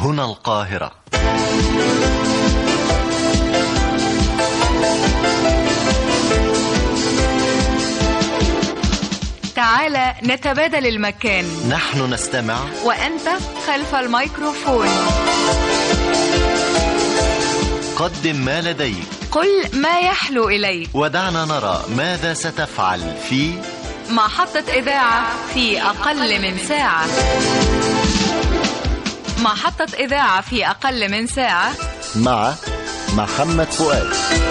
هنا القاهرة تعال نتبادل المكان نحن نستمع وأنت خلف الميكروفون قدم ما لديك قل ما يحلو إليك ودعنا نرى ماذا ستفعل في محطة إذاعة في أقل من ساعة محطة إذاعة في أقل من ساعة مع محمد فؤاد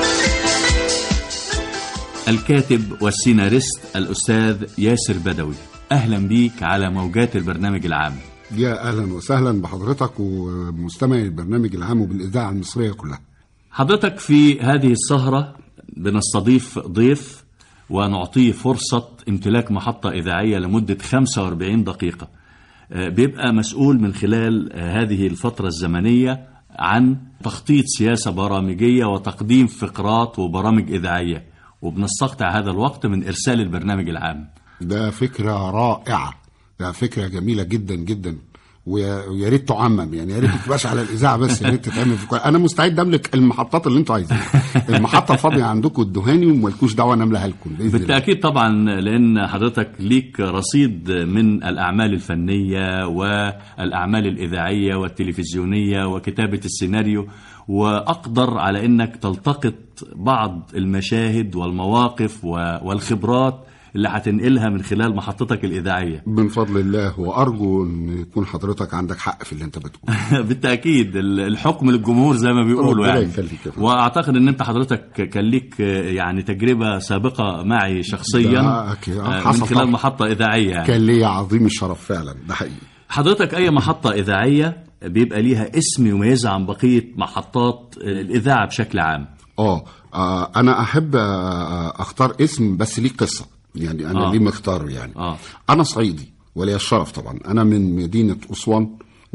الكاتب والسيناريست الأستاذ ياسر بدوي أهلا بيك على موجات البرنامج العام يا اهلا وسهلا بحضرتك ومستمعي البرنامج العام وبالاذاعه المصريه كلها حضرتك في هذه السهرة بنستضيف ضيف ونعطيه فرصة امتلاك محطة إذاعية لمدة 45 دقيقة آه، بيبقى مسؤول من خلال آه، هذه الفترة الزمنية عن تخطيط سياسة برامجية وتقديم فقرات وبرامج إذاعية وبنستقطع هذا الوقت من إرسال البرنامج العام ده فكره رائعه ده فكره جميله جدا جدا ويا ويا ريت تعمم يعني يا ريت ما تبقاش على الاذاعه بس يا ريت تتعمل في كل انا مستعد املك المحطات اللي انتوا عايزينها المحطه الفاضيه عندكم الدهاني ومالكوش دعوه انا املاها لكم بإذن الله. بالتأكيد طبعا لأن حضرتك ليك رصيد من الأعمال الفنية والأعمال الإذاعية والتلفزيونية وكتابة السيناريو وأقدر على أنك تلتقط بعض المشاهد والمواقف و- والخبرات اللي هتنقلها من خلال محطتك الإذاعية من فضل الله وارجو ان يكون حضرتك عندك حق في اللي انت بتقوله بالتأكيد ال- الحكم للجمهور زي ما بيقولوا ربنا يعني يخليك يا فندم. وأعتقد أن أنت حضرتك كان ليك يعني تجربة سابقة معي شخصيا ده أكيد. آه، حصل من خلال طبعا. محطة إذاعية يعني. كان ليا عظيم الشرف فعلا ده حقيقي حضرتك أي محطة إذاعية بيبقى ليها اسم يميزها عن بقية محطات الإذاعة بشكل عام اه آه، انا احب آه، اختار اسم بس ليه قصه يعني انا آه. آه. ليه مختاره يعني آه. انا صعيدي ولي الشرف طبعا انا من مدينه اسوان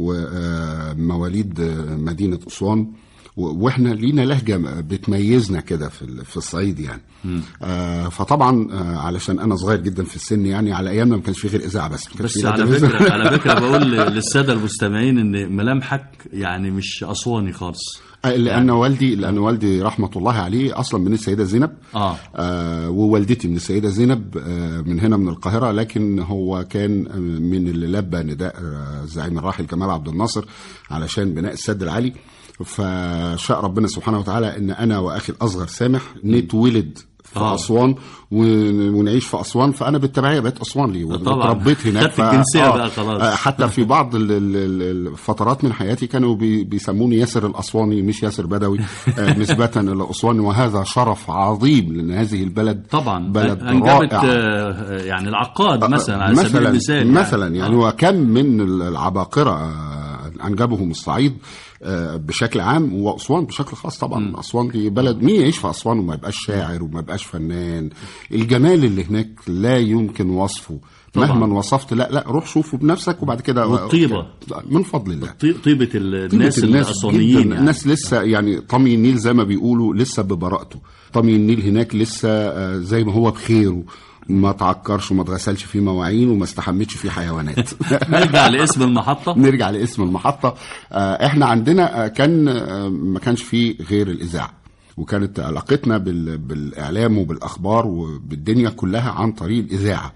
ومواليد مدينه اسوان و- واحنا لينا لهجه بتميزنا كده في ال- في الصعيد يعني آه فطبعا آه علشان انا صغير جدا في السن يعني على ايامنا ما كانش في غير اذاعه بس ما كانش بس في لا على تلفزيون. فكرة على فكرة بقول للسادة المستمعين إن ملامحك يعني مش أسواني خالص آه، لان والدي لان والدي رحمه الله عليه اصلا من السيده زينب آه. آه ووالدتي من السيده زينب آه من هنا من القاهره لكن هو كان آه، من اللي لبى نداء آه، الزعيم الراحل كمال عبد الناصر علشان بناء السد العالي فشاء ربنا سبحانه وتعالى ان انا واخي الاصغر سامح نتولد في آه. آه. اسوان ون- ونعيش في اسوان فانا بالتبعيه بقيت اسوانلي طبعاً. واتربيت هناك خدت الجنسية بقى خلاص. آه، حتى في بعض ال- ال- ال- الفترات من حياتي كانوا بي- بيسموني ياسر الاسواني مش ياسر بدوي آه، نسبه الى اسوان وهذا شرف عظيم لان هذه البلد طبعا بلد أنجبت رائع آه، يعني العقاد مثلا على سبيل مثلا المثال مثلا يعني آه. وكم من العباقره آه، انجبهم الصعيد آه، بشكل عام واسوان بشكل خاص طبعا اسوان دي بلد مين يعيش في اسوان وما يبقاش شاعر وما يبقاش فنان الجمال اللي هناك لا يمكن وصفه طبعاً. مهما وصفت لا لا روح شوفه بنفسك وبعد كده والطيبة. من فضل الله طي- طيبة الناس الناس الأسوانيين جدا يعني. الناس لسه يعني طمي النيل زي ما بيقولوا لسه ببراءته طمي النيل هناك لسه آه، زي ما هو بخيره ما تعكرش وما اتغسلش فيه مواعين وما استحمتش فيه حيوانات نرجع لاسم المحطة نرجع لاسم المحطة آه، احنا عندنا آه، كان آه، ما كانش فيه غير الإذاعة وكانت علاقتنا بال- بالإعلام وبالأخبار وبالدنيا كلها عن طريق الإذاعة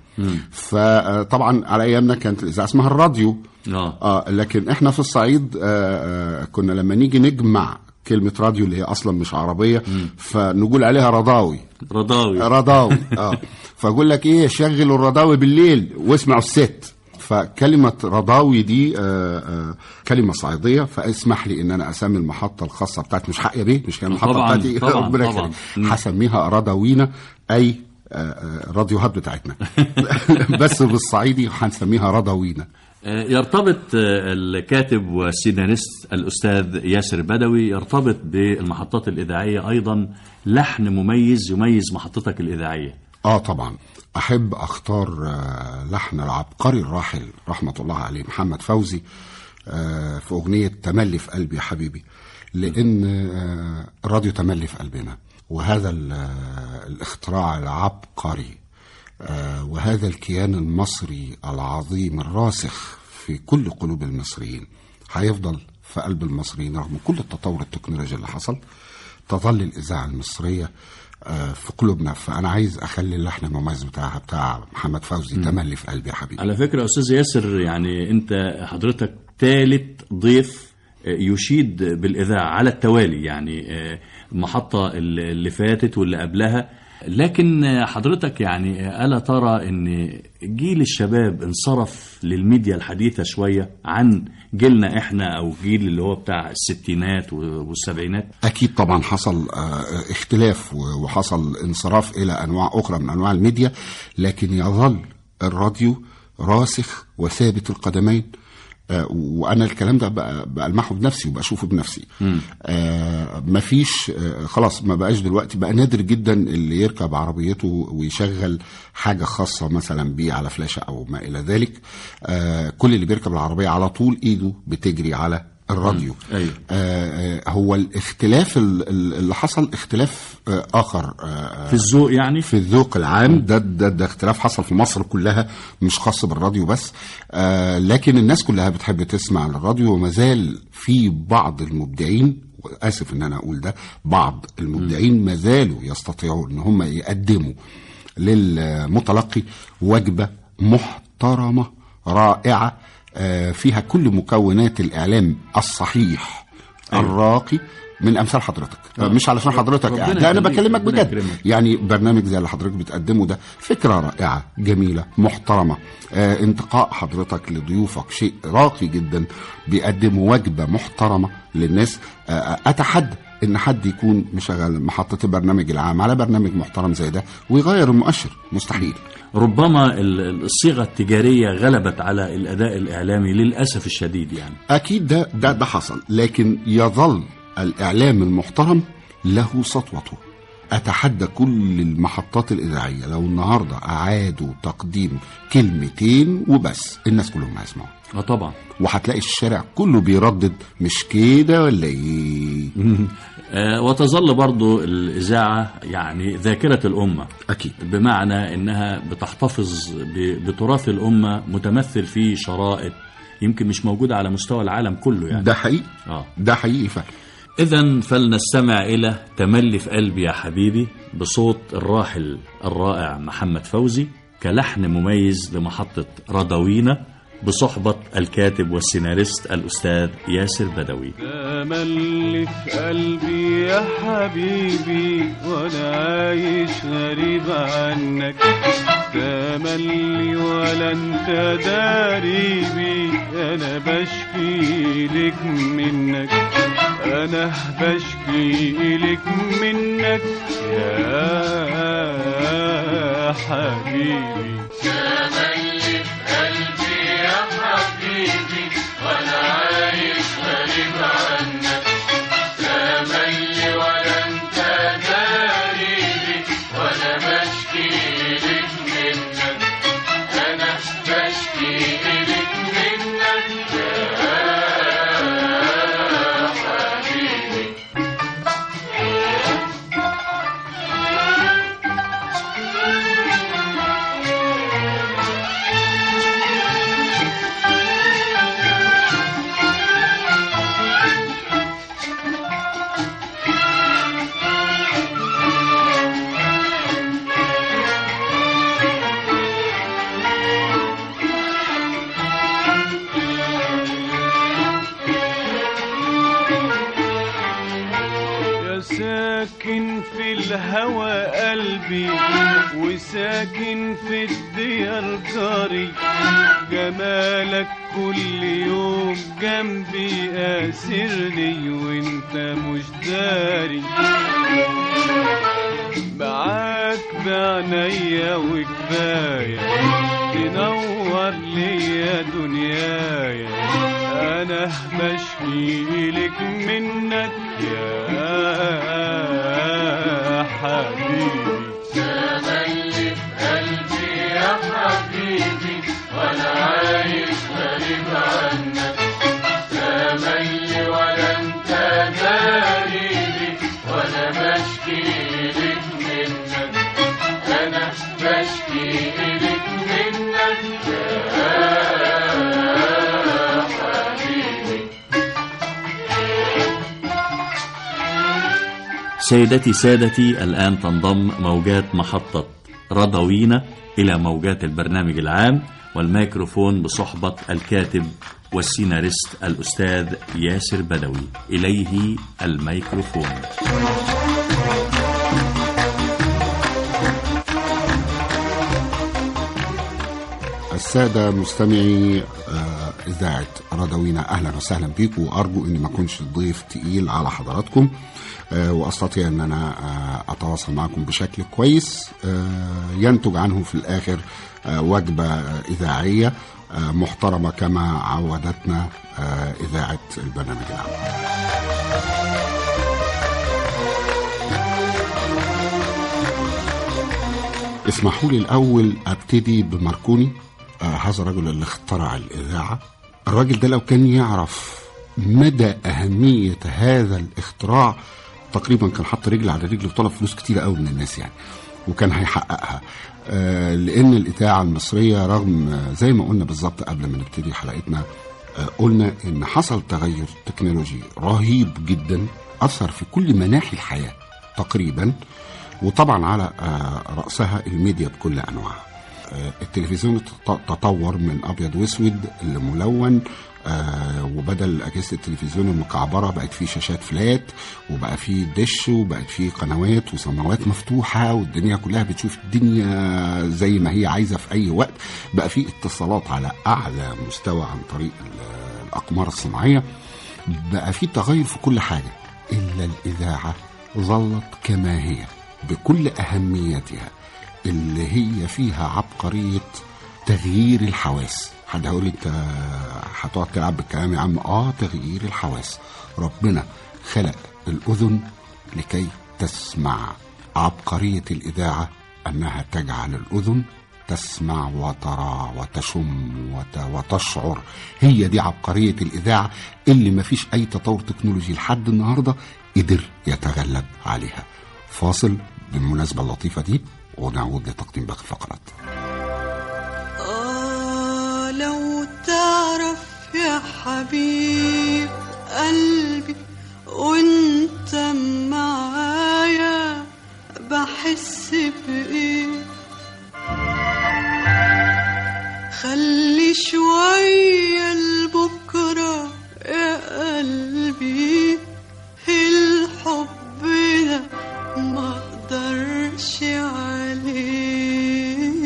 فطبعا على أيامنا كانت الإذاعة اسمها الراديو آه. اه لكن احنا في الصعيد آه آه كنا لما نيجي نجمع كلمة راديو اللي هي أصلا مش عربية فنقول عليها رضاوي رضاوي رضاوي اه فاقول لك ايه شغلوا الرضاوي بالليل واسمعوا الست فكلمة رضاوي دي آه آه كلمة صعيدية فاسمح لي ان انا اسمي المحطة الخاصة بتاعتي مش حق بيه مش كان المحطة طبعاً، بتاعتي طبعاً، ربنا طبعاً. يخليك. مم. هسميها رضاوينا اي آه، آه، راديوهات بتاعتنا بس بالصعيدي هنسميها رضاوينا آه، يرتبط آه، الكاتب والسيناريست الأستاذ ياسر بدوي يرتبط بالمحطات الإذاعية أيضا لحن مميز يميز محطتك الإذاعية اه طبعا احب اختار آه، لحن العبقري الراحل رحمه الله عليه محمد فوزي آه، في اغنيه تملي في قلبي يا حبيبي لان آه، الراديو تملي في قلبنا وهذا ال- آه، الاختراع العبقري آه، وهذا الكيان المصري العظيم الراسخ في كل قلوب المصريين هيفضل في قلب المصريين رغم كل التطور التكنولوجي اللي حصل تظل الاذاعه المصريه آه، في قلوبنا فانا عايز اخلي اللحن المميز بتاعها بتاع محمد فوزي تملي في قلبي يا حبيبي على فكرة يا أستاذ ياسر يعني أنت حضرتك ثالث ضيف آه، يشيد بالإذاعة على التوالي يعني آه، المحطة اللي اللي فاتت واللي قبلها لكن آه، حضرتك يعني آه، ألا ترى أن جيل الشباب انصرف للميديا الحديثة شوية عن جيلنا إحنا أو جيل اللي هو بتاع الستينات والسبعينات اكيد طبعا حصل آه، اختلاف و- وحصل انصراف الى انواع اخرى من انواع الميديا لكن يظل الراديو راسخ وثابت القدمين آه، وانا الكلام ده بقى بلمحه بنفسي وبشوفه بنفسي آه مفيش آه خلاص ما بقاش دلوقتي بقى نادر جدا اللي يركب عربيته ويشغل حاجه خاصه مثلا بيه على فلاشه او ما الى ذلك آه كل اللي بيركب العربيه على طول ايده بتجري على الراديو أيوة. آه آه، هو الاختلاف ال- ال- اللي حصل اختلاف آه اخر آه في الذوق يعني في الذوق العام ده, ده ده اختلاف حصل في مصر كلها مش خاص بالراديو بس آه لكن الناس كلها بتحب تسمع الراديو وما زال في بعض المبدعين اسف ان انا اقول ده بعض المبدعين ما زالوا يستطيعون ان هم يقدموا للمتلقي وجبه محترمه رائعه آه فيها كل مكونات الاعلام الصحيح الراقي من امثال حضرتك مش علشان حضرتك ربنا يعني ده انا يخليك، بكلمك ربنا بجد يكرمك. يعني برنامج زي اللي حضرتك بتقدمه ده فكرة رائعة جميلة محترمة آه انتقاء حضرتك لضيوفك شيء راقي جدا بيقدموا وجبة محترمة للناس آه آه، أتحدى إن حد يكون مشغل محطة البرنامج العام على برنامج محترم زي ده ويغير المؤشر مستحيل ربما ال- الصيغة التجارية غلبت على الأداء الإعلامي للأسف الشديد يعني أكيد ده ده ده حصل لكن يظل الإعلام المحترم له سطوته أتحدى كل المحطات الإذاعية لو النهاردة أعادوا تقديم كلمتين وبس الناس كلهم هيسمعوا اه طبعا وهتلاقي الشارع كله بيردد مش كده ولا ايه آه، وتظل برضو الإذاعة يعني ذاكرة الأمة اكيد بمعنى أنها بتحتفظ ب- بتراث الأمة متمثل في شرائط يمكن مش موجودة على مستوى العالم كله يعني ده حقيقي آه. ده حقيقي فعلا إذا فلنستمع إلى تملي في قلبي يا حبيبي بصوت الراحل الرائع محمد فوزي كلحن مميز لمحطة رضوينا بصحبة الكاتب والسيناريست الأستاذ ياسر بدوي تملي في قلبي يا حبيبي وانا عايش غريب عنك تملي ولا انت داريبي انا بشكي لك منك انا بشكي لك منك يا حبيبي يا ساكن في الهوى قلبي وساكن في الديار جاري جمالك كل يوم جنبي اسرني وانت مش داري معاك بعنايا وكفاية تنور ليا دنيايا أنا بشكي لك منك يا حبيبي سيدتي سادتي الآن تنضم موجات محطة رضوينا إلى موجات البرنامج العام والميكروفون بصحبة الكاتب والسيناريست الأستاذ ياسر بدوي إليه الميكروفون السادة مستمعي آه، إذاعة رضوينا أهلا وسهلا بيكم وأرجو أني ما أكونش ضيف تقيل على حضراتكم آه، وأستطيع أن أنا آه، أتواصل معكم بشكل كويس آه، ينتج عنه في الآخر آه، وجبة آه، إذاعية آه، محترمة كما عودتنا آه، إذاعة البرنامج العام اسمحوا لي الأول أبتدي بماركوني آه هذا الرجل اللي اخترع الإذاعة الراجل ده لو كان يعرف مدى أهمية هذا الاختراع تقريبا كان حط رجل على رجل وطلب فلوس كتيرة قوي من الناس يعني وكان هيحققها آه لأن الإذاعة المصرية رغم آه، زي ما قلنا بالظبط قبل ما نبتدي حلقتنا آه قلنا إن حصل تغير تكنولوجي رهيب جدا أثر في كل مناحي الحياة تقريبا وطبعا على آه، رأسها الميديا بكل أنواعها آه، التلفزيون تط- تطور من أبيض وأسود لملون آه، وبدل أجهزة التلفزيون المكعبرة بقت فيه شاشات فلات وبقى فيه دش وبقت فيه قنوات وسماوات مفتوحة والدنيا كلها بتشوف الدنيا زي ما هي عايزة في أي وقت بقى فيه اتصالات على أعلى مستوى عن طريق ال- الأقمار الصناعية بقى فيه تغير في كل حاجة إلا الإذاعة ظلت كما هي بكل أهميتها اللي هي فيها عبقرية تغيير الحواس حد هيقول لي انت هتقعد تلعب بالكلام يا عم اه تغيير الحواس ربنا خلق الأذن لكي تسمع عبقرية الإذاعة أنها تجعل الأذن تسمع وترى وتشم وت... وتشعر هي دي عبقرية الإذاعة اللي مفيش أي تطور تكنولوجي لحد النهاردة قدر يتغلب عليها فاصل بالمناسبة اللطيفة دي ونعود لتقديم باقي الفقرات آه لو تعرف يا حبيب قلبي وانت معايا بحس بإيه خلي شوية لبكرة يا قلبي الحب ده ما اقدرش عليه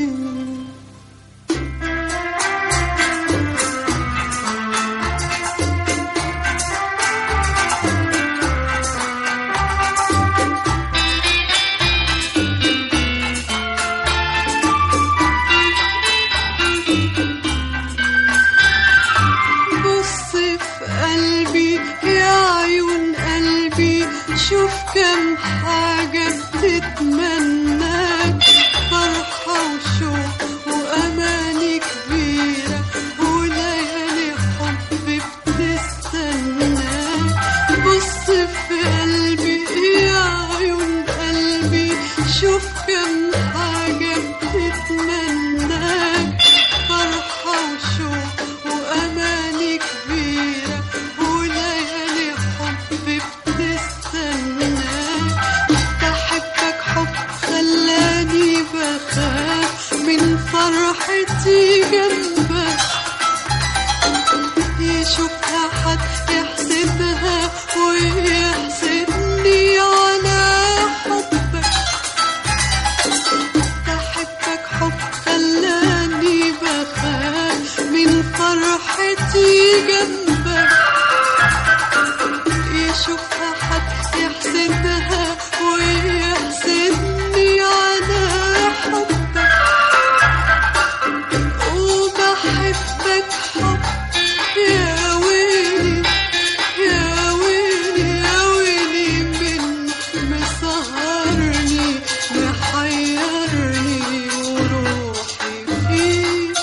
بص في قلبي يا عيون قلبي شوف كم حاجة بتتمناك فرحة وشوق وأماني كبيرة وليالي حب بتستناك بص في قلبي يا عيون قلبي شوف كم حاجة بتتمناك فرحة وشوق وأماني كبيرة وليالي حب بتستناك بحبك حب خلاني بخاف من فرحتي جنبك يشوفها حد يحسدها ويحسدني على حبك بحبك حب خلاني بخاف من فرحتي جنبك يشوفها حد يحسدها ويحسدني على حبك وبحبك حب يا ويلي يا ويلي يا ويلي من مسهرني محيرني وروحي فيك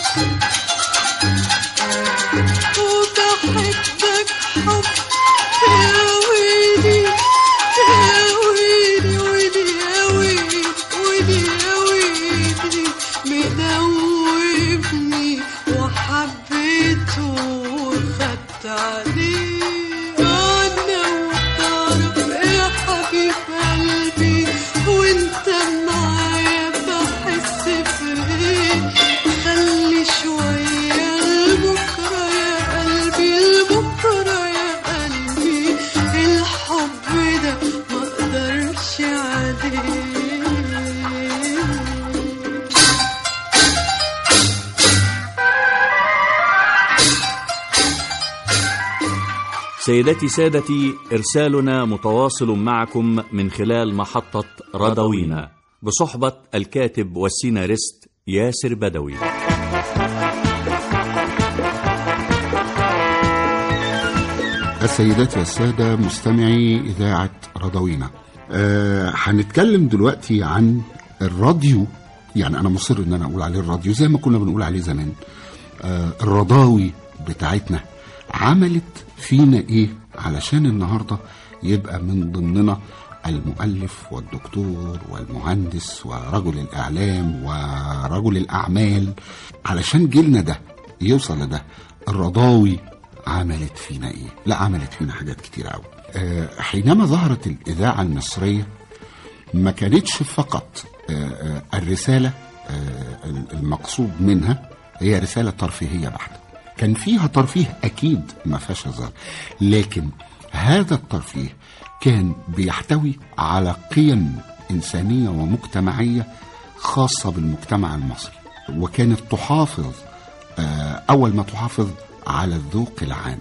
وبحبك حب يا ويلي يا ويلي ويلي يا ويلي ويلي يا ويلي مدوبني وحبيته وخدت عليه انا وطارق يا حبيب سيداتي سادتي إرسالنا متواصل معكم من خلال محطة رضوينا بصحبة الكاتب والسيناريست ياسر بدوي السيدات والسادة مستمعي إذاعة رضوينا آه، هنتكلم دلوقتي عن الراديو يعني أنا مصر إن أنا أقول عليه الراديو زي ما كنا بنقول عليه زمان آه، الرضاوي بتاعتنا عملت فينا إيه علشان النهاردة يبقى من ضمننا المؤلف والدكتور والمهندس ورجل الإعلام ورجل الأعمال علشان جيلنا ده يوصل لده الرضاوي عملت فينا ايه لا عملت فينا حاجات كتير قوي أه حينما ظهرت الاذاعه المصريه ما كانتش فقط أه أه الرساله أه المقصود منها هي رساله ترفيهيه بحته كان فيها ترفيه اكيد ما فيهاش هزار لكن هذا الترفيه كان بيحتوي على قيم انسانيه ومجتمعيه خاصه بالمجتمع المصري وكانت تحافظ آه، أول ما تحافظ على الذوق العام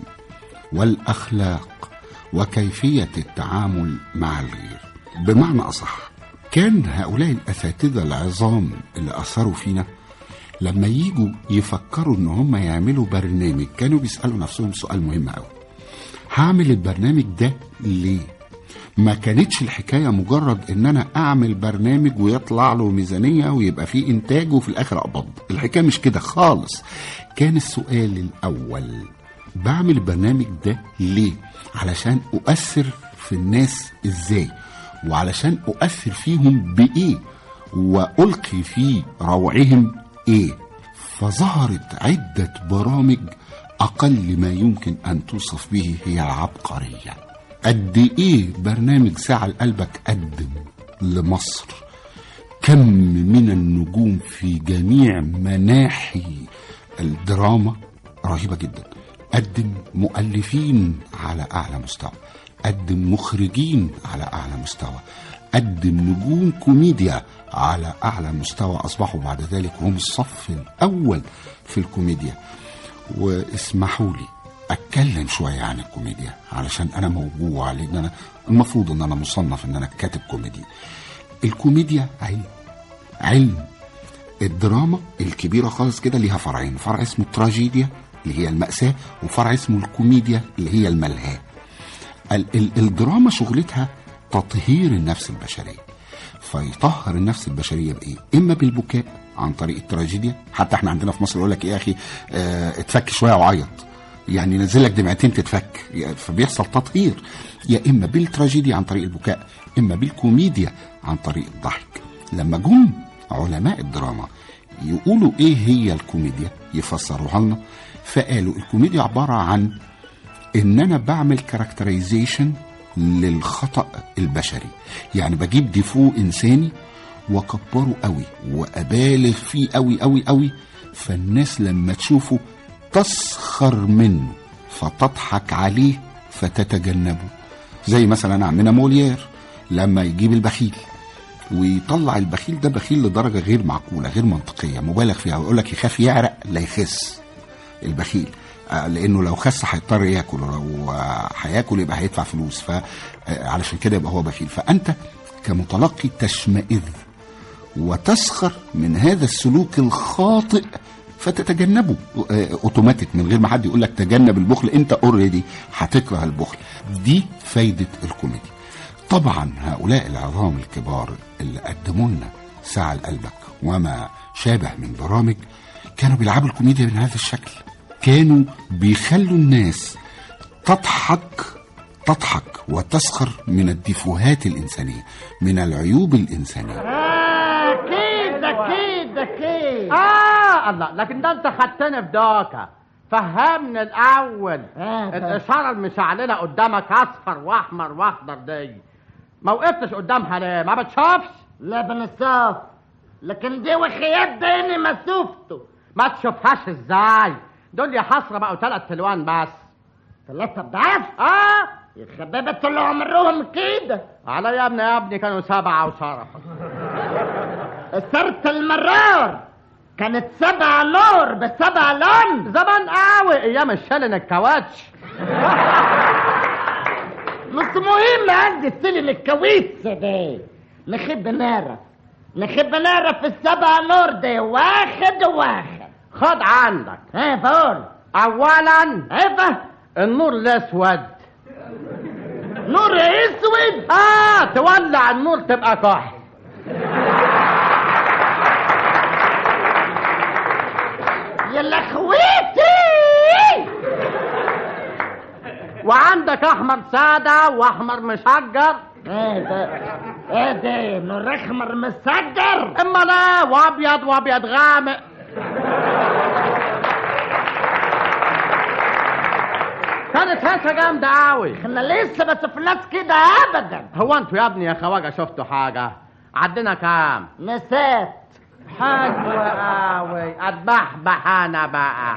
والأخلاق وكيفية التعامل مع الغير بمعنى أصح كان هؤلاء الأساتذة العظام اللي أثروا فينا لما يجوا يفكروا ان هم يعملوا برنامج كانوا بيسألوا نفسهم سؤال مهم قوي هعمل البرنامج ده ليه ما كانتش الحكايه مجرد ان انا اعمل برنامج ويطلع له ميزانيه ويبقى فيه انتاج وفي الاخر اقبض الحكايه مش كده خالص كان السؤال الاول بعمل البرنامج ده ليه علشان اؤثر في الناس ازاي وعلشان اؤثر فيهم بايه والقي في روعهم ايه فظهرت عده برامج اقل ما يمكن ان توصف به هي العبقريه قد ايه برنامج ساعة لقلبك قدم لمصر كم من النجوم في جميع مناحي الدراما رهيبة جدا قدم مؤلفين على أعلى مستوى قدم مخرجين على أعلى مستوى قدم نجوم كوميديا على أعلى مستوى أصبحوا بعد ذلك هم الصف الأول في الكوميديا واسمحوا لي اتكلم شويه عن الكوميديا علشان انا موجوع لان انا المفروض ان انا مصنف ان انا كاتب كوميدي الكوميديا علم علم الدراما الكبيره خالص كده ليها فرعين فرع اسمه التراجيديا اللي هي المأساة وفرع اسمه الكوميديا اللي هي الملهاة ال- ال- الدراما شغلتها تطهير النفس البشرية فيطهر النفس البشرية بإيه؟ إما بالبكاء عن طريق التراجيديا حتى احنا عندنا في مصر يقول لك ايه يا اخي اه اتفك شويه وعيط يعني ينزل لك دمعتين تتفك يعني فبيحصل تطهير يا اما بالتراجيديا عن طريق البكاء اما بالكوميديا عن طريق الضحك لما جم علماء الدراما يقولوا ايه هي الكوميديا يفسروها لنا فقالوا الكوميديا عباره عن ان انا بعمل كاركترايزيشن للخطا البشري يعني بجيب ديفو انساني واكبره قوي وابالغ فيه قوي قوي قوي فالناس لما تشوفه تسخر منه فتضحك عليه فتتجنبه زي مثلا عمنا موليير لما يجيب البخيل ويطلع البخيل ده بخيل لدرجه غير معقوله غير منطقيه مبالغ فيها ويقول لك يخاف يعرق لا يخس البخيل آه، لانه لو خس هيضطر ياكل ولو آه، هياكل يبقى هيدفع فلوس فعلشان كده يبقى هو بخيل فانت كمتلقي تشمئز وتسخر من هذا السلوك الخاطئ فتتجنبه آه، اوتوماتيك من غير ما حد يقول لك تجنب البخل انت اوريدي هتكره البخل دي فايده الكوميدي طبعا هؤلاء العظام الكبار اللي قدموا لنا ساعة لقلبك وما شابه من برامج كانوا بيلعبوا الكوميديا من هذا الشكل كانوا بيخلوا الناس تضحك تضحك وتسخر من الديفوهات الإنسانية من العيوب الإنسانية اكيد اكيد اكيد اه الله لكن ده انت خدتني في دوكا فهمني الاول الاشاره المشعلله قدامك اصفر واحمر واخضر دي ما وقفتش قدامها ليه ما بتشوفش لا بنصاف لكن دي وخيات ديني ما شفته ما تشوفهاش ازاي دول يا حسره بقوا ثلاث الوان بس ثلاثة ضعف اه يا خبابة طول عمرهم كده على يا ابني يا ابني كانوا سبعه وشرف صرت المرار كانت سبع نور بسبع لون زمان قوي ايام الشلن الكاوتش بس مهم عندي السلم الكويسة ده نحب نعرف نحب نعرف السبع نور ده واحد واحد خد عندك ها بقول اولا ايوه النور الاسود نور اسود اه تولع النور تبقى كحل يا لخويتي وعندك احمر ساده واحمر مشجر ايه ده ايه ده نور احمر مسجر اما لا وابيض وابيض غامق كانت هسه جامده قوي احنا لسه ما شفناش كده ابدا هو انتوا يا ابني يا خواجه شفتوا حاجه عدنا كام نسيت حلوة قوي اتبحبح انا بقى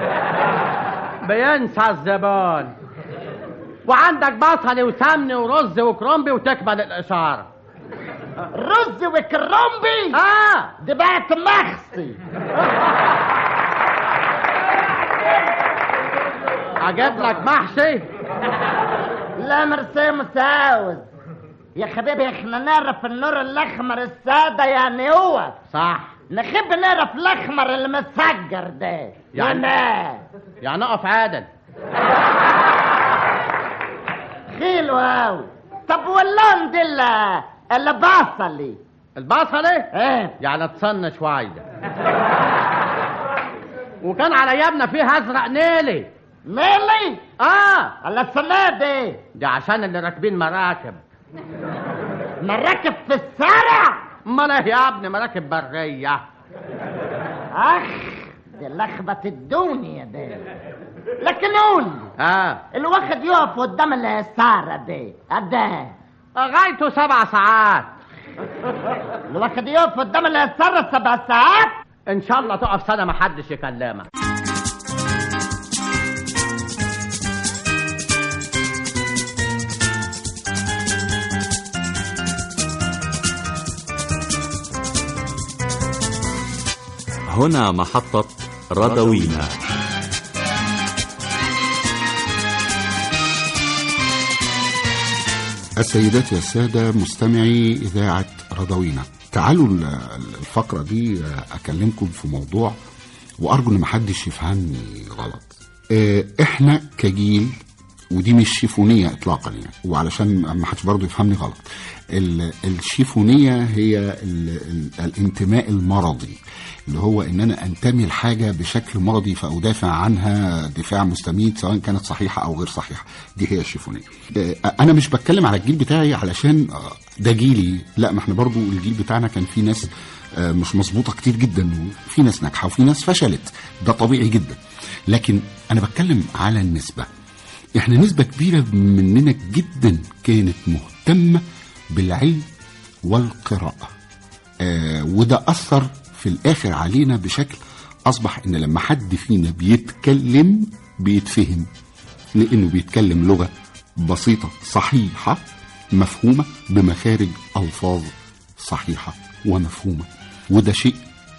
بينسى الزبون وعندك بصل وسمن ورز وكرنبي وتكمل الاشاره رز وكرنبي اه دي بقت مخصي اجيب لك محشي لا مرسي مساوز يا حبيبي احنا نعرف النور الاحمر الساده يعني هو صح نحب نعرف الاحمر المسجر ده يعني- يعني يعني اقف عادل حلو قوي طب واللون دي ال- البصلي البصله ايه يعني تصن شويه وكان على ايامنا فيه ازرق نيلي ميلي اه على السنة دي دي عشان اللي راكبين مراكب مراكب في الشارع امال ايه يا ابني مراكب بريه اخ دي لخبة الدنيا دي لكن قول اه الواحد يقف قدام السارة دي قد غايته سبع ساعات الواحد يقف قدام السارة سبع ساعات ان شاء الله تقف سنه ما حدش يكلمك هنا محطة رضوينا السيدات والسادة مستمعي إذاعة رضوينا تعالوا ال- الفقرة دي أكلمكم في موضوع وأرجو إن محدش يفهمني غلط آه، إحنا كجيل ودي مش شيفونية إطلاقا يعني وعلشان ما حدش برضه يفهمني غلط ال- الشيفونية هي ال ال الانتماء المرضي اللي هو ان انا انتمي لحاجه بشكل مرضي فادافع عنها دفاع مستميت سواء كانت صحيحه او غير صحيحه دي هي الشيفونيه آه، انا مش بتكلم على الجيل بتاعي علشان آه، ده جيلي لا ما احنا برضو الجيل بتاعنا كان فيه ناس آه، مش مظبوطه كتير جدا وفي ناس ناجحه وفي ناس فشلت ده طبيعي جدا لكن انا بتكلم على النسبه احنا نسبه كبيره مننا جدا كانت مهتمه بالعلم والقراءه آه وده أثر في الآخر علينا بشكل أصبح إن لما حد فينا بيتكلم بيتفهم لأنه بيتكلم لغة بسيطة صحيحة مفهومة بمخارج ألفاظ صحيحة ومفهومة وده شيء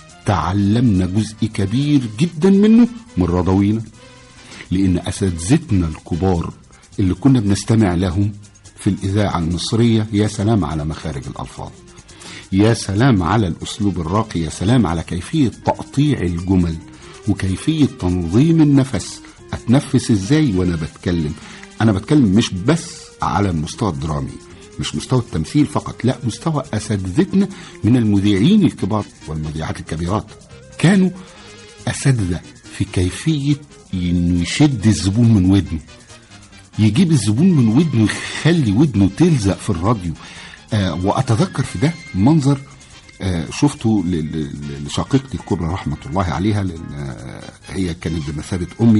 تعلمنا جزء كبير جدا منه من رضوينا لأن أساتذتنا الكبار اللي كنا بنستمع لهم في الإذاعة المصرية يا سلام على مخارج الألفاظ يا سلام على الأسلوب الراقي يا سلام على كيفية تقطيع الجمل وكيفية تنظيم النفس أتنفس إزاي وأنا بتكلم أنا بتكلم مش بس على المستوى الدرامي مش مستوى التمثيل فقط لا مستوى أساتذتنا من المذيعين الكبار والمذيعات الكبيرات كانوا أساتذة في كيفية إنه يشد الزبون من ودنه يجيب الزبون من ودنه يخلي ودنه تلزق في الراديو آه واتذكر في ده منظر آه شفته ل- ل- لشقيقتي الكبرى رحمه الله عليها لان آه هي كانت بمثابه امي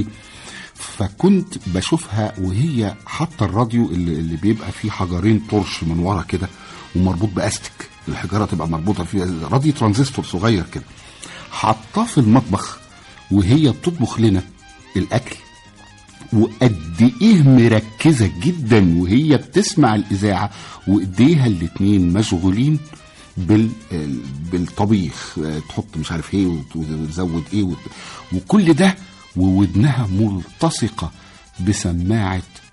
فكنت بشوفها وهي حاطه الراديو اللي, اللي بيبقى فيه حجرين طرش من ورا كده ومربوط باستك الحجاره تبقى مربوطه فيه راديو ترانزستور صغير كده حطاه في المطبخ وهي بتطبخ لنا الاكل وقد ايه مركزه جدا وهي بتسمع الاذاعه وايديها الاتنين مشغولين بال ال- بالطبيخ آه، تحط مش عارف ايه وت- وتزود ايه وت... وكل ده وودنها ملتصقه بسماعه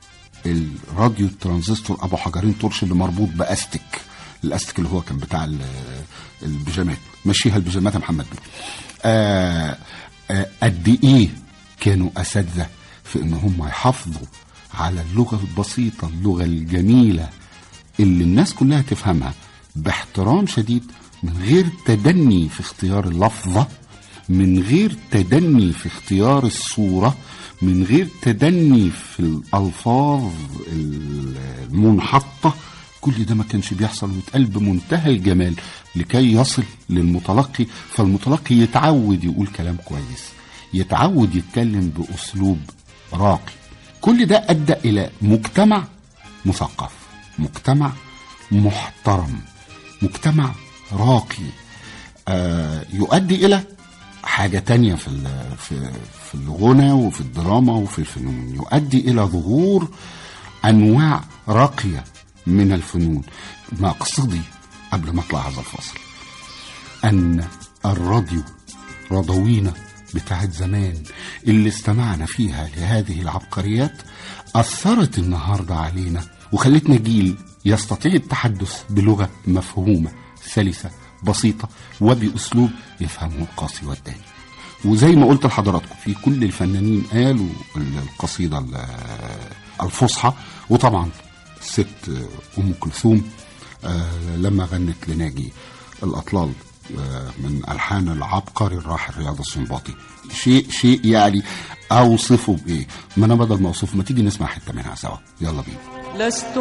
الراديو الترانزستور ابو حجرين ترش اللي مربوط باستك الاستك اللي هو كان بتاع ال- البيجامات مشيها البيجامات يا محمد بيه آه آه قد ايه كانوا اساتذه في ان هم يحافظوا على اللغه البسيطه اللغه الجميله اللي الناس كلها تفهمها باحترام شديد من غير تدني في اختيار اللفظه من غير تدني في اختيار الصوره من غير تدني في الالفاظ المنحطه كل ده ما كانش بيحصل ويتقال بمنتهى الجمال لكي يصل للمتلقي فالمتلقي يتعود يقول كلام كويس يتعود يتكلم باسلوب راقي كل ده ادى الى مجتمع مثقف مجتمع محترم مجتمع راقي آه يؤدي الى حاجة تانية في ال- في في الغنى وفي الدراما وفي الفنون يؤدي إلى ظهور أنواع راقية من الفنون مقصدي قبل ما أطلع هذا الفصل أن الراديو رضوينا بتاعت زمان اللي استمعنا فيها لهذه العبقريات أثرت النهاردة علينا وخلتنا جيل يستطيع التحدث بلغة مفهومة سلسة بسيطة وبأسلوب يفهمه القاصي والداني وزي ما قلت لحضراتكم في كل الفنانين قالوا القصيدة ال- الفصحى وطبعا الست أم كلثوم آه، لما غنت لناجي الأطلال آه، من ألحان العبقري الراحل رياض السنباطي شيء شيء يعني أوصفه بإيه ما أنا بدل ما أوصفه ما تيجي نسمع حتة منها سوا يلا بينا لست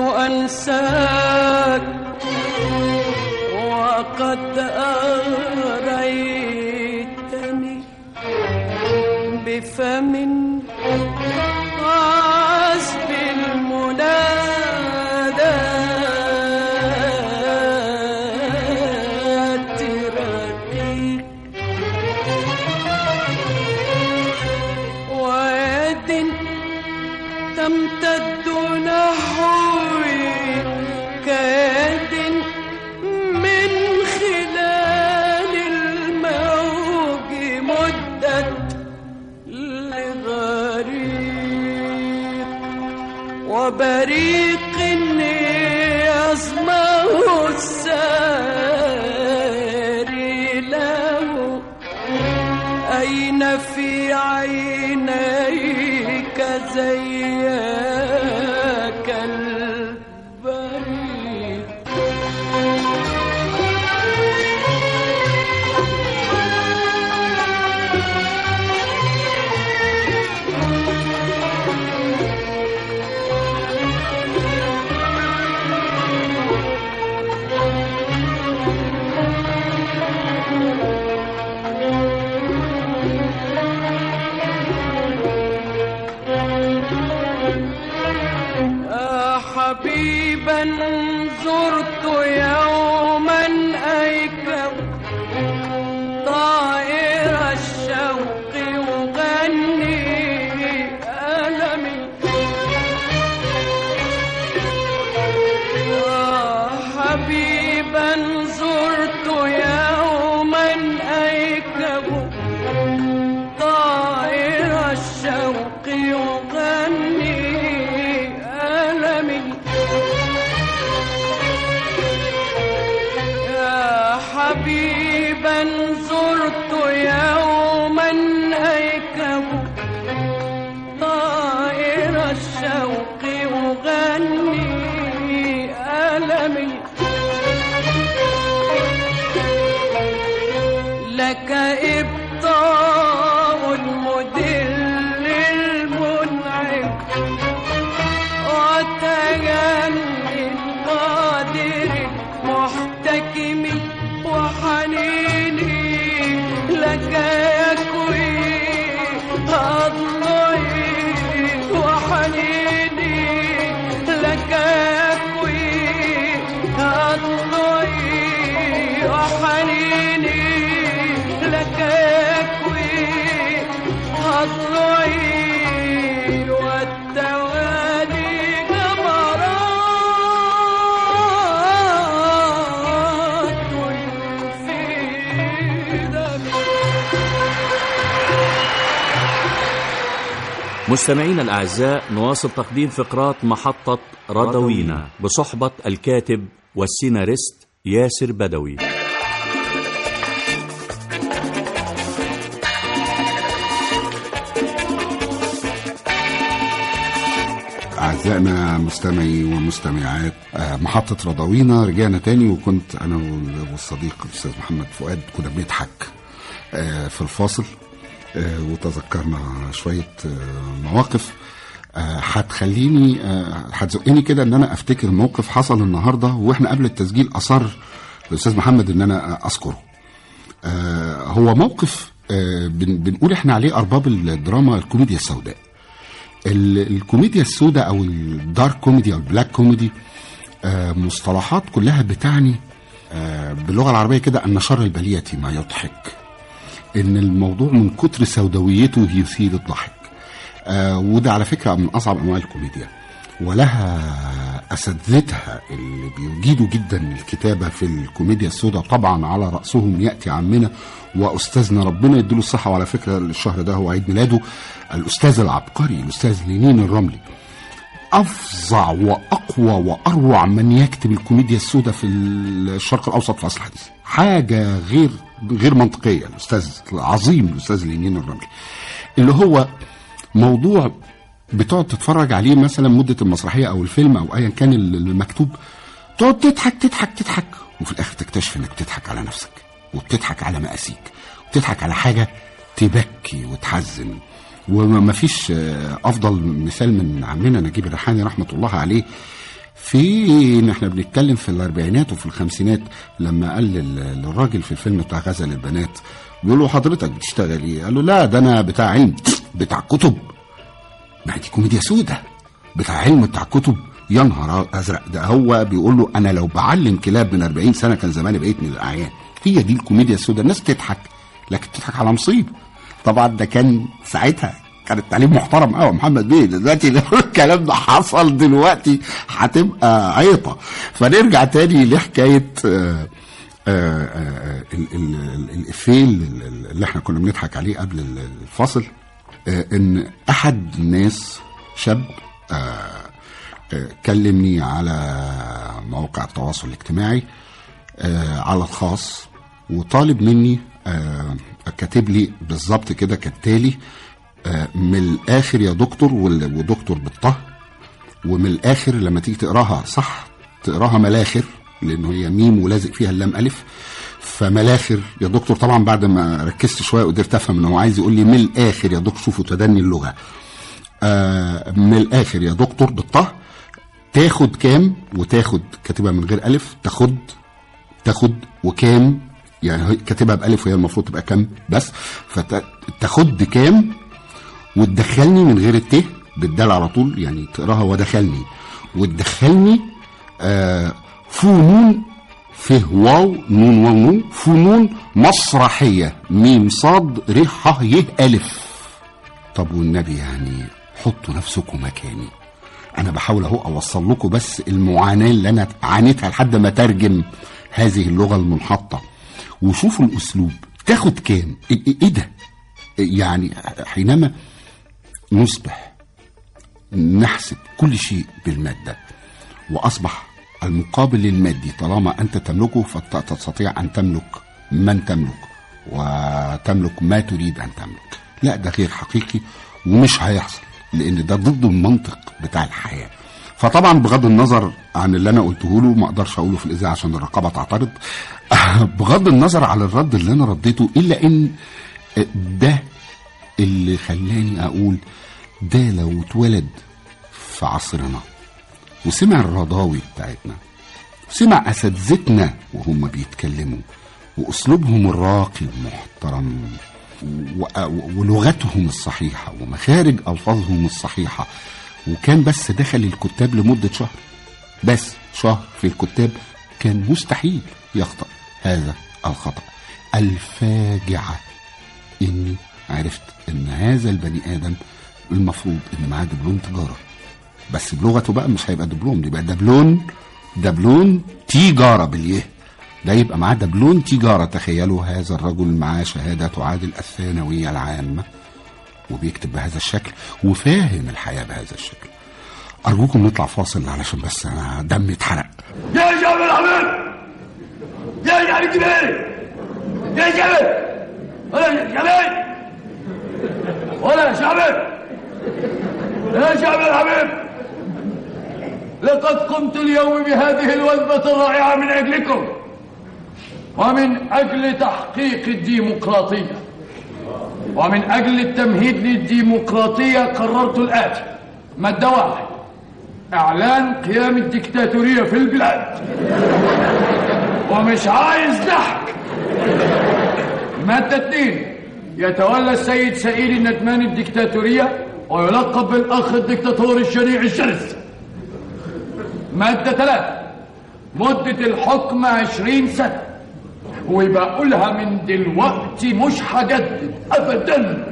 أنساك وقد أريتني بفم عذب المنادات رقيق ويد تمتد نحوي كيد من خلال الموج مدت لغريق وبريق يصمه الساري له أين في عينيك زياك البريق يا حبيبا زرت يوما أيكم طائر الشوق يغني ألمي يا حبيبا زرت يوما أيكم طائر الشوق يغني ألمي يا حبيبا زرت مستمعينا الأعزاء نواصل تقديم فقرات محطة رضوينا بصحبة الكاتب والسيناريست ياسر بدوي أعزائنا مستمعي ومستمعات آه، محطة رضاوينا رجعنا تاني وكنت أنا وال- والصديق الأستاذ محمد فؤاد كنا بنضحك آه، في الفاصل آه، وتذكرنا شوية آه، مواقف آه، هتخليني آه، هتزقني كده ان انا افتكر موقف حصل النهارده واحنا قبل التسجيل اصر الاستاذ محمد ان انا اذكره آه، هو موقف آه، بن- بنقول احنا عليه ارباب الدراما الكوميديا السوداء ال- الكوميديا السوداء او الدارك كوميدي او البلاك كوميدي آه، مصطلحات كلها بتعني آه، باللغه العربيه كده ان شر البليه ما يضحك ان الموضوع من كتر سوداويته يثير الضحك آه، وده على فكره من اصعب انواع الكوميديا ولها اساتذتها اللي بيجيدوا جدا الكتابه في الكوميديا السوداء طبعا على راسهم ياتي عمنا واستاذنا ربنا يديله الصحه وعلى فكره الشهر ده هو عيد ميلاده الاستاذ العبقري الاستاذ لينين الرملي افظع واقوى واروع من يكتب الكوميديا السوداء في الشرق الاوسط في العصر الحديث حاجه غير غير منطقيه الاستاذ العظيم الاستاذ لينين الرملي اللي هو موضوع بتقعد تتفرج عليه مثلا مده المسرحيه او الفيلم او ايا كان المكتوب تقعد تضحك تضحك تضحك وفي الاخر تكتشف انك بتضحك على نفسك وبتضحك على مقاسيك وبتضحك على حاجه تبكي وتحزن وما فيش آه، افضل مثال من عمنا نجيب الريحاني رحمه الله عليه فين احنا بنتكلم في الاربعينات وفي الخمسينات لما قال لل- للراجل في الفيلم بتاع غزل البنات بيقول له حضرتك بتشتغل ايه؟ قال له لا ده انا بتاع علم بتاع كتب ما دي كوميديا سودة بتاع علم بتاع كتب يا نهار ازرق ده هو بيقول له انا لو بعلم كلاب من 40 سنه كان زماني بقيت من الاعيان هي دي الكوميديا السوداء الناس بتضحك لكن بتضحك على مصيبه طبعا ده كان ساعتها كان التعليم محترم قوي محمد بيه دلوقتي لو الكلام ده حصل دلوقتي هتبقى عيطه فنرجع تاني لحكايه آه آه آه ال- ال- ال- الافيه اللي اللي احنا كنا بنضحك عليه قبل ال- الفاصل آه ان احد الناس شاب آه آه كلمني على مواقع التواصل الاجتماعي آه على الخاص وطالب مني آه كاتب لي بالظبط كده كالتالي آه من الاخر يا دكتور وال- ودكتور بالطه ومن الاخر لما تيجي تقراها صح تقراها ملاخر لانه هي ميم ولازق فيها اللام الف فملاخر يا دكتور طبعا بعد ما ركزت شويه قدرت افهم ان هو عايز يقول لي من الاخر يا دكتور شوفوا تدني اللغه آه من الاخر يا دكتور بالطه تاخد كام وتاخد كاتبها من غير الف تاخد تاخد وكام يعني هي كاتبها بالف وهي المفروض تبقى كام بس فتاخد كام وتدخلني من غير الت بالدال على طول يعني تقراها ودخلني وتدخلني آه فنون فيه واو نون واو نون فنون مسرحية ميم صاد ر ح ي ألف طب والنبي يعني حطوا نفسكم مكاني انا بحاول اهو اوصل لكم بس المعاناه اللي انا عانيتها لحد ما ترجم هذه اللغه المنحطه وشوفوا الاسلوب تاخد كام ايه إيه ده يعني حينما نصبح نحسب كل شيء بالماده واصبح المقابل للمادي طالما انت تملكه فتستطيع ان تملك من تملك وتملك ما تريد ان تملك لا ده غير حقيقي ومش هيحصل لان ده ضد المنطق بتاع الحياه فطبعا بغض النظر عن اللي انا قلته له ما اقدرش اقوله في الاذاعه عشان الرقابه تعترض بغض النظر على الرد اللي انا رديته الا ان ده اللي خلاني اقول ده لو اتولد في عصرنا وسمع الرضاوي بتاعتنا وسمع اساتذتنا وهم بيتكلموا واسلوبهم الراقي المحترم و- ولغتهم الصحيحه ومخارج الفاظهم الصحيحه وكان بس دخل الكتاب لمده شهر بس شهر في الكتاب كان مستحيل يخطأ هذا الخطأ الفاجعة إني عرفت إن هذا البني آدم المفروض إن معاه دبلوم تجارة بس بلغته بقى مش هيبقى دبلوم ده يبقى دبلون دبلون تجارة باليه ده يبقى معاه دبلون تجارة تخيلوا هذا الرجل معاه شهادة تعادل الثانوية العامة وبيكتب بهذا الشكل وفاهم الحياه بهذا الشكل ارجوكم نطلع فاصل علشان بس انا دمي اتحرق يا شباب الحبيب يا شباب الكبير يا شباب ولا شباب ولا شباب يا شباب الحبيب لقد قمت اليوم بهذه الوجبة الرائعة من أجلكم ومن أجل تحقيق الديمقراطية ومن أجل التمهيد للديمقراطية قررت الآتي مادة واحد إعلان قيام الدكتاتورية في البلاد ومش عايز ضحك مادة اتنين يتولى السيد سئيل الندمان الدكتاتورية ويلقب بالأخ الدكتاتور الشنيع الشرس مادة ثلاثة مدة الحكم عشرين سنة وبقولها من دلوقتي مش هجدد أبدا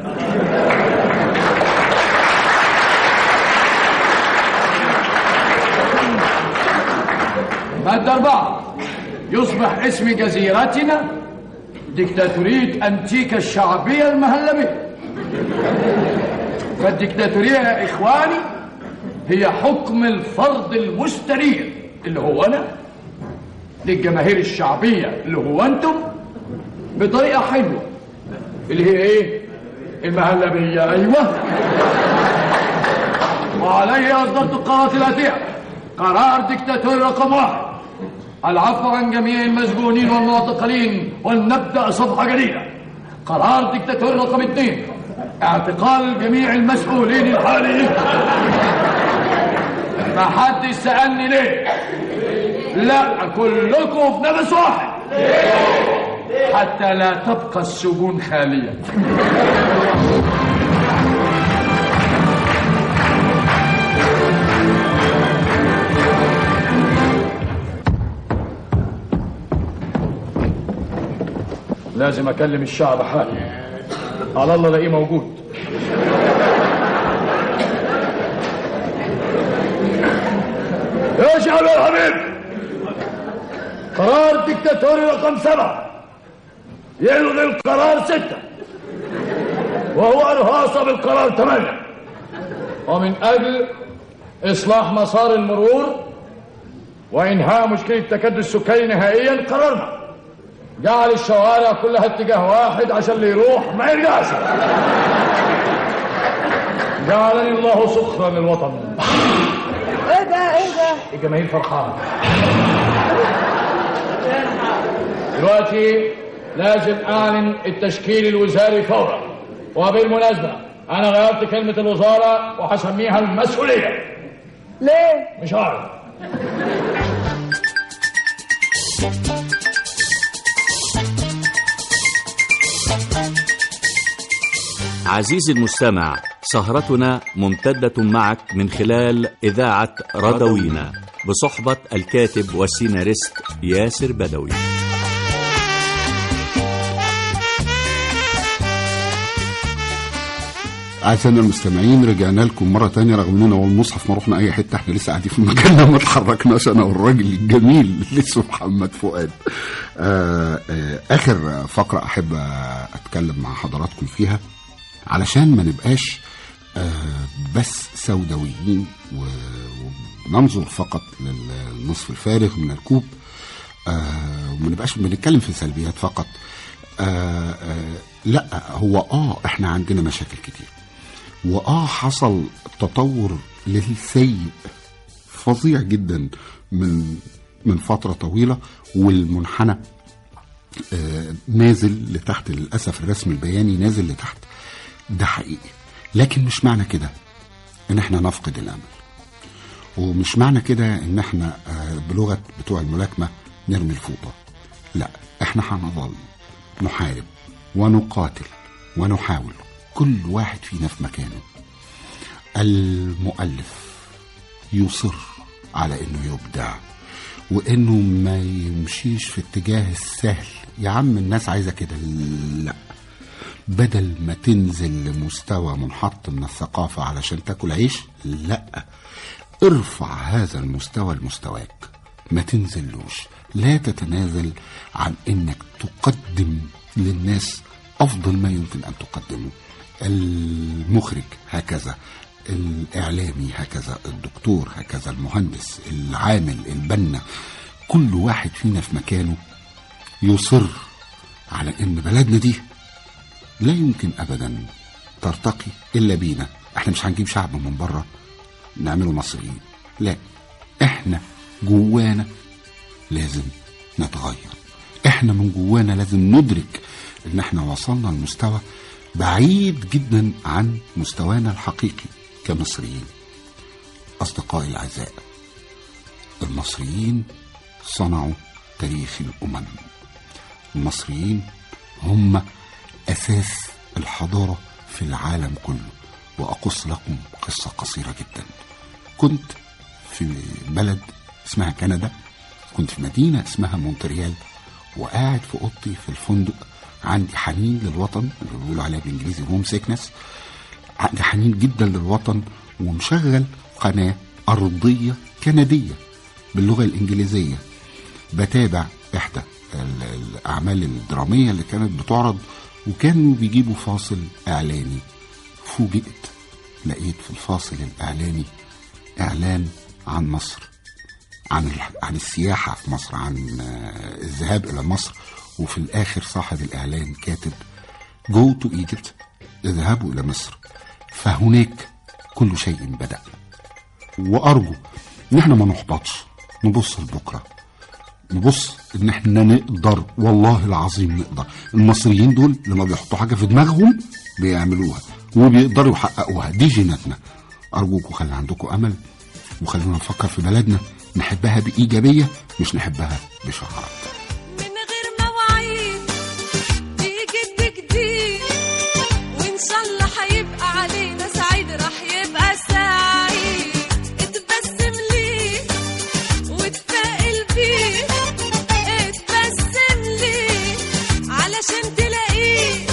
مادة أربعة يصبح اسم جزيرتنا ديكتاتورية أنتيكا الشعبية المهلبية فالديكتاتورية يا إخواني هي حكم الفرد المستريح اللي هو أنا للجماهير الشعبية اللي هو أنتم بطريقة حلوة اللي هي إيه؟ المهلبية أيوة وعليه أصدرت القرارات الآتية قرار ديكتاتوري رقم واحد العفو عن جميع المسجونين والمعتقلين ولنبدأ صفحة جديدة قرار ديكتاتوري رقم اثنين اعتقال جميع المسؤولين الحاليين ما حدش سألني ليه لا كلكم في نفس واحد حتى لا تبقى السجون خالية لازم اكلم الشعب حالي على الله الاقيه موجود يا شعب يا حبيب قرار ديكتاتوري رقم سبعة يلغي القرار ستة وهو أرهاصة بالقرار ثمانية ومن أجل إصلاح مسار المرور وإنهاء مشكلة التكدس السكاني نهائيا قررنا جعل الشوارع كلها اتجاه واحد عشان اللي يروح ما يرجعش جعلني الله سخرا للوطن ايه ده ايه ده الجماهير فرحانة دلوقتي لازم اعلن التشكيل الوزاري فورا وبالمناسبة انا غيرت كلمة الوزارة وهسميها المسؤولية ليه مش عارف عزيزي المستمع سهرتنا ممتدة معك من خلال إذاعة ردوينا بصحبة الكاتب والسيناريست ياسر بدوي أعزائنا المستمعين رجعنا لكم مرة تانية رغم إننا والمصحف ما رحنا أي حتة إحنا لسه قاعدين في مكاننا ما اتحركناش أنا والراجل الجميل اللي اسمه محمد فؤاد. آه آه آخر فقرة أحب أتكلم مع حضراتكم فيها علشان ما نبقاش آه بس سوداويين و- وننظر فقط للنصف الفارغ من الكوب آه وما نبقاش بنتكلم في سلبيات فقط آه آه لا هو اه احنا عندنا مشاكل كتير واه حصل تطور للسيء فظيع جدا من من فتره طويله والمنحنى آه نازل لتحت للاسف الرسم البياني نازل لتحت ده حقيقي لكن مش معنى كده ان احنا نفقد الامل ومش معنى كده ان احنا آه، بلغه بتوع الملاكمه نرمي الفوطه لا احنا هنظل نحارب ونقاتل ونحاول كل واحد فينا في مكانه المؤلف يصر على انه يبدع وانه ما يمشيش في اتجاه السهل يا عم الناس عايزه كده لا بدل ما تنزل لمستوى منحط من الثقافة علشان تاكل عيش لا ارفع هذا المستوى لمستواك ما تنزلوش لا تتنازل عن انك تقدم للناس افضل ما يمكن ان تقدمه المخرج هكذا الإعلامي هكذا الدكتور هكذا المهندس العامل البنا كل واحد فينا في مكانه يصر على ان بلدنا دي لا يمكن ابدا ترتقي الا بينا احنا مش هنجيب شعب من بره نعمله مصريين لا احنا جوانا لازم نتغير احنا من جوانا لازم ندرك ان احنا وصلنا لمستوى بعيد جدا عن مستوانا الحقيقي كمصريين اصدقائي الاعزاء المصريين صنعوا تاريخ الامم المصريين هم اساس الحضاره في العالم كله واقص لكم قصه قصيره جدا كنت في بلد اسمها كندا كنت في مدينه اسمها مونتريال وقاعد في اوضتي في الفندق عندي حنين للوطن اللي بيقولوا عليها بالانجليزي هوم سيكنس عندي حنين جدا للوطن ومشغل قناه ارضيه كنديه باللغه الانجليزيه بتابع احدى ال- الاعمال الدراميه اللي كانت بتعرض وكانوا بيجيبوا فاصل اعلاني فوجئت لقيت في الفاصل الاعلاني اعلان عن مصر عن ال- عن السياحه في مصر عن آه، الذهاب الى مصر وفي الاخر صاحب الاعلان كاتب جو تو ايجيبت اذهبوا الى مصر فهناك كل شيء بدا وارجو ان احنا ما نحبطش نبص لبكره نبص ان احنا نقدر والله العظيم نقدر المصريين دول لما بيحطوا حاجه في دماغهم بيعملوها وبيقدروا يحققوها دي جيناتنا ارجوكم خلي عندكم امل وخلونا نفكر في بلدنا نحبها بايجابيه مش نحبها بشعارات من غير مواعيد بيجي جديد وان شاء الله هيبقى علينا سعيد راح يبقى سعيد اتبسم ليه واتفائل بيه اتبسم ليه علشان تلاقيه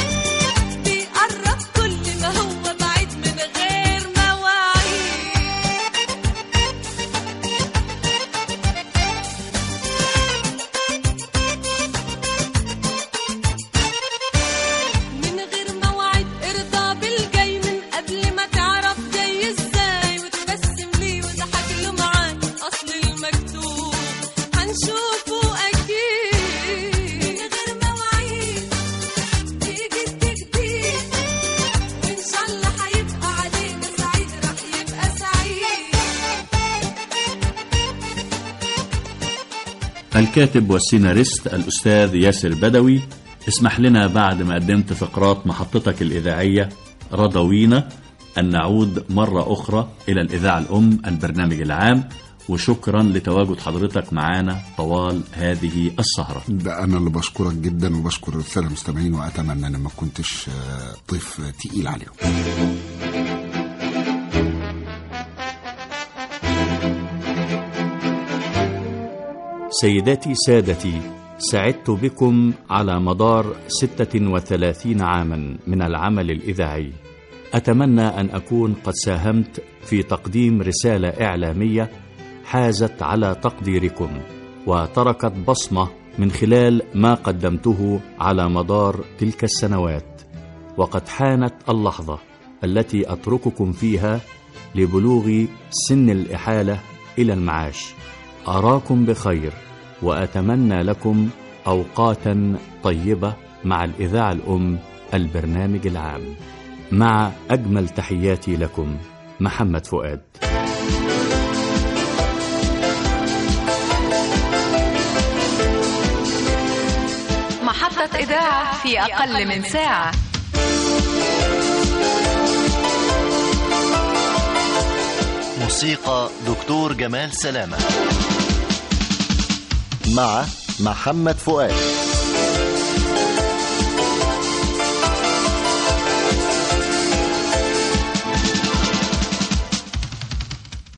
بيقرب كل ما هو بعيد من غير مواعيد من غير موعد ارضى بالجاي من قبل ما تعرف جاي ازاي وتبسم ليه وضحك له معاك اصل المكتوب هنشوفه اكيد من غير مواعيد تيجي تجديد وان شاء الله هيبقى علينا سعيد راح يبقى سعيد الكاتب والسيناريست الأستاذ ياسر بدوي اسمح لنا بعد ما قدمت فقرات محطتك الإذاعية رضوينا أن نعود مرة أخرى إلى الإذاعة الأم البرنامج العام وشكرا لتواجد حضرتك معنا طوال هذه السهرة ده انا اللي بشكرك جدا وبشكر الساده المستمعين واتمنى ان ما كنتش آه، ضيف تقيل عليهم سيداتي سادتي سعدت بكم على مدار 36 عاما من العمل الإذاعي أتمنى أن أكون قد ساهمت في تقديم رسالة إعلامية حازت على تقديركم وتركت بصمة من خلال ما قدمته على مدار تلك السنوات وقد حانت اللحظة التي أترككم فيها لبلوغ سن الإحالة إلى المعاش أراكم بخير وأتمنى لكم أوقاتا طيبة مع الإذاعة الأم البرنامج العام مع أجمل تحياتي لكم محمد فؤاد محطة إذاعة في أقل من ساعة موسيقى دكتور جمال سلامة مع محمد فؤاد